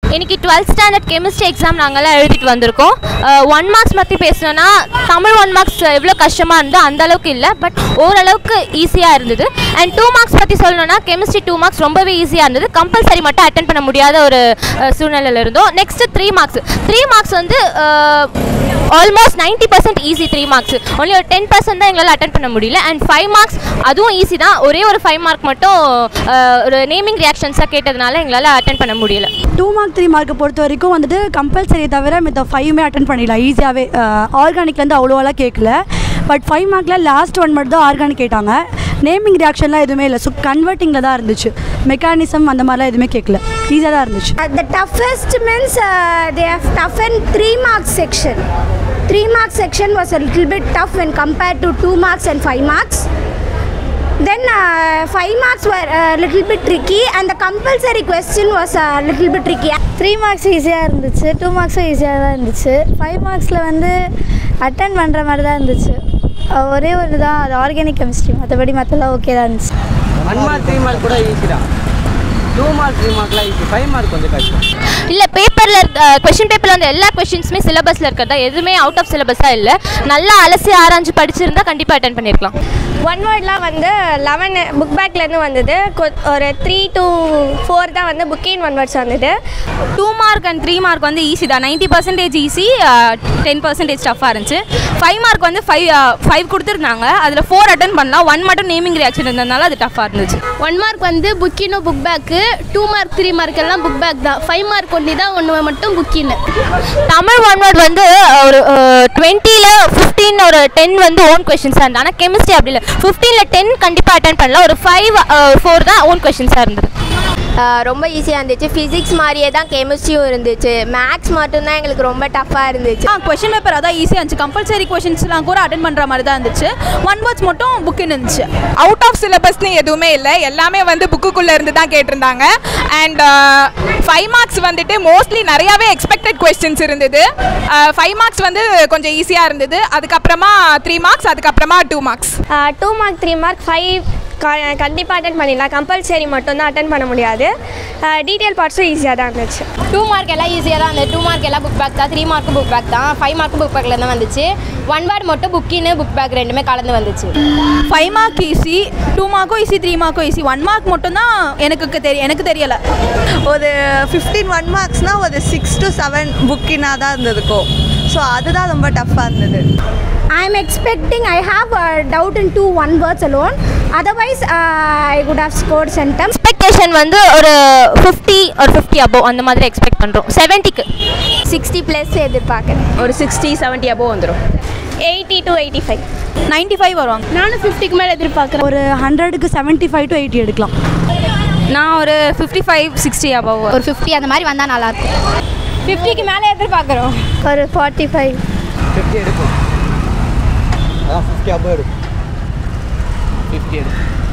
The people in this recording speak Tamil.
இன்னைக்கு டுவெல்த் ஸ்டாண்டர்ட் கெமிஸ்ட்ரி எக்ஸாம் நாங்கள்லாம் எழுதிட்டு வந்திருக்கோம் ஒன் மார்க்ஸ் பற்றி பேசணும்னா தமிழ் ஒன் மார்க்ஸ் எவ்வளோ கஷ்டமாக இருந்தோ அந்த அளவுக்கு இல்லை பட் ஓரளவுக்கு ஈஸியாக இருந்தது அண்ட் டூ மார்க்ஸ் பற்றி சொல்லணும்னா கெமிஸ்ட்ரி டூ மார்க்ஸ் ரொம்பவே ஈஸியாக இருந்தது கம்பல்சரி மட்டும் அட்டன் பண்ண முடியாத ஒரு அஹ், சூழ்நிலையில் இருந்தோம் next three marks three marks வந்து almost ninety percent easy three marks only ஒரு டென் பர்சன்ட் தான் எங்களால் அட்டன் பண்ண முடியல அண்ட் ஃபைவ் மார்க்ஸ் அதுவும் ஈஸி தான் ஒரே ஒரு ஃபைவ் மார்க் மட்டும் அஹ், ஒரு நேமிங் ரியாக்ஷன்ஸாக கேட்டதுனால எங்களால் அட்டன் பண்ண முடியல டூ மார்க் த்ரீ மார்க்கை பொறுத்த வரைக்கும் வந்துட்டு கம்பல்சரியை தவிர மித்த ஃபைவுமே அட்டன் பண்ணிடலாம் ஈஸியாகவே ஆர்கானிக்லேருந்து அவ்வளோவெல்லாம் கேட்கல பட் ஃபைவ் மார்க்கில் லாஸ்ட் ஒன் மட்டும் தான் ஆர்கானிக் கேட்டாங்க நேமிங் ரியாக்ஷன்லாம் எதுவுமே இல்லை ஸோ கன்வெர்ட்டிங்கில் தான் இருந்துச்சு மெக்கானிசம் அந்த மாதிரிலாம் எதுவுமே கேட்கல ஈஸியாக தான் இருந்துச்சு Uh, the toughest means uh, they have toughened three marks section. Three marks section was a little bit tough when compared to two marks and five marks. Then uh, five marks were a little bit tricky and the compulsory question was a little bit tricky. Three marks ஈஸியாக இருந்துச்சு டூ மார்க்ஸும் ஈஸியாக தான் இருந்துச்சு ஃபைவ் மார்க்ஸில் வந்து அட்டன் பண்ணுற மாதிரி தான் இருந்துச்சு அஹ் ஒரே ஒரு தான் அது ஆர்கானிக் கெமிஸ்ட்ரி மற்றபடி மற்றெல்லாம் ஓகே தான் இருந்துச்சு ஒன் மார்க் த்ரீ மார்க் கூட ஈஸி தான் டூ மார்க் த்ரீ மார்க்லாம் ஈஸி ஃபைவ் மார்க் கொஞ்சம் கஷ்டம் இல்லை பேப்பரில் கொஷின் பேப்பரில் வந்து எல்லா கொஷின்ஸுமே சிலபஸில் இருக்கிறதா எதுவுமே அவுட் ஆஃப் சிலபஸாக இல்லை நல்லா அலசி ஆராய்ஞ்சு படிச்சிருந்தா கண்டிப்பாக அட்டன் பண்ணியிருக்கலாம் ஒன் வேர்ட்லாம் வந்து லெவன் புக் பேக்லேருந்து வந்தது கொ- ஒரு த்ரீ to ஃபோர் தான் வந்து புக்கின் ஒன் வேர்ட்ஸ் வந்தது two mark and three mark வந்து ஈஸி தான் ninety percentage easy ten percentage டஃப்பாக இருந்துச்சு ஃபைவ் மார்க் வந்து ஃபைவ் ஃபைவ் கொடுத்துருந்தாங்க அதில் ஃபோர் அட்டன் பண்ணலாம் ஒன் மட்டும் நேமிங் ரியாக்ஷன் இருந்ததுனால அது டஃப்பாக இருந்துச்சு ஒன் மார்க் வந்து புக்கின்னு book back two mark three mark எல்லாம் புக் பேக் தான் ஃபைவ் மார்க் ஒன்லி தான் ஒன்று மட்டும் புக்கின்னு தமிழ் ஒன் வேர்ட் வந்து அஹ், ஒரு டுவெண்ட்டியில் ஃபிஃப்டீன் ஒரு டென் வந்து ஓன் கொஷின்ஸாக இருந்தது ஆனால் கெமிஸ்ட்ரி அப்படி இல்லை ஃபிஃப்டீனில் டென் கண்டிப்பாக அட்டன் பண்ணலாம் ஒரு ஃபைவ் ஃபோர் தான் ஓன் கொஷின்ஸாக இருந்தது ரொம்ப ஈஸியாக இருந்துச்சு ஃபிசிக்ஸ் மாதிரியே தான் கெமிஸ்ட்ரியும் இருந்துச்சு மேக்ஸ் மட்டும்தான் எங்களுக்கு ரொம்ப டஃப்பாக இருந்துச்சு ஆ கொஷின் பேப்பர் அதான் ஈஸியாக இருந்துச்சு கம்பல்சரி கொஷின்ஸ்லாம் கூட அட்டன் பண்ணுற மாதிரி தான் இருந்துச்சு ஒன் வேர்ட்ஸ் மட்டும் புக்குன்னு இருந்துச்சு அவுட் ஆஃப் சிலபஸ்னு எதுவுமே இல்லை எல்லாமே வந்து புக்குக்குள்ளே இருந்து தான் கேட்டிருந்தாங்க அண்ட் ஃபைவ் மார்க்ஸ் வந்துட்டு மோஸ்ட்லி நிறையாவே எக்ஸ்பெக்டட் கொஸ்டின்ஸ் இருந்தது ஃபைவ் மார்க்ஸ் வந்து கொஞ்சம் ஈஸியாக இருந்தது அதுக்கப்புறமா த்ரீ மார்க்ஸ் அதுக்கப்புறமா two marks two mark three mark five கண்டிப்பாக அட்டன் பண்ணிடலாம் கம்பல்சரி மட்டும் தான் அட்டன் பண்ண முடியாது டீட்டெயில் பார்ட்ஸும் ஈஸியாக தான் இருந்துச்சு டூ மார்க் எல்லாம் ஈஸியாக தான் இருந்தது டூ மார்க் எல்லாம் புக் பேக் தான் த்ரீ மார்க்கும் புக் பேக் தான் ஃபைவ் மார்க்கும் புக் பேக்கில் தான் வந்துச்சு ஒன் வேர்ட் மட்டும் புக்கின்னு புக் பேக் ரெண்டுமே கலந்து வந்துச்சு ஃபைவ் மார்க் ஈஸி டூ மார்க்கும் ஈஸி த்ரீ மார்க்கும் ஈஸி ஒன் மார்க் மட்டும் தான் எனக்கு தெரிய எனக்கு தெரியலை ஒரு ஃபிஃப்டீன் ஒன் மார்க்ஸ்னால் ஒரு சிக்ஸ் டு செவன் புக்கினாக தான் இருந்திருக்கும் ஸோ அதுதான் ரொம்ப டஃப்பாக இருந்தது I am expecting I have a doubt in two one words alone. Otherwise, uh, I would have scored centum. Expectation வந்து ஒரு ஃபிஃப்டி ஒரு ஃபிஃப்டி அபோவ் அந்த மாதிரி எக்ஸ்பெக்ட் பண்ணுறோம் செவன்ட்டிக்கு சிக்ஸ்டி ப்ளஸ் எதிர்பார்க்குறேன் ஒரு சிக்ஸ்டி செவன்ட்டி அபோவ் வந்துடும் eighty to eighty five ninety five வருவாங்க நானும் ஃபிஃப்டிக்கு மேலே எதிர்பார்க்குறேன் ஒரு ஹண்ட்ரடுக்கு செவன்ட்டி ஃபைவ் டு எயிட்டி எடுக்கலாம் நான் ஒரு ஃபிஃப்டி ஃபைவ் சிக்ஸ்டி அபோவ் ஒரு ஃபிஃப்டி அந்த மாதிரி வந்தால் நல்லாயிருக்கும் ஃபிஃப்டிக்கு மேலே எதிர்பார்க்குறோம் ஒரு ஃபார்ட்டி ஃபைவ் ஃபிஃப்டி எடுக்கும் அதான் ஃபிஃப்டி அபோவ் எடுக்கும் ஃபிஃப்டி எடுக்கும்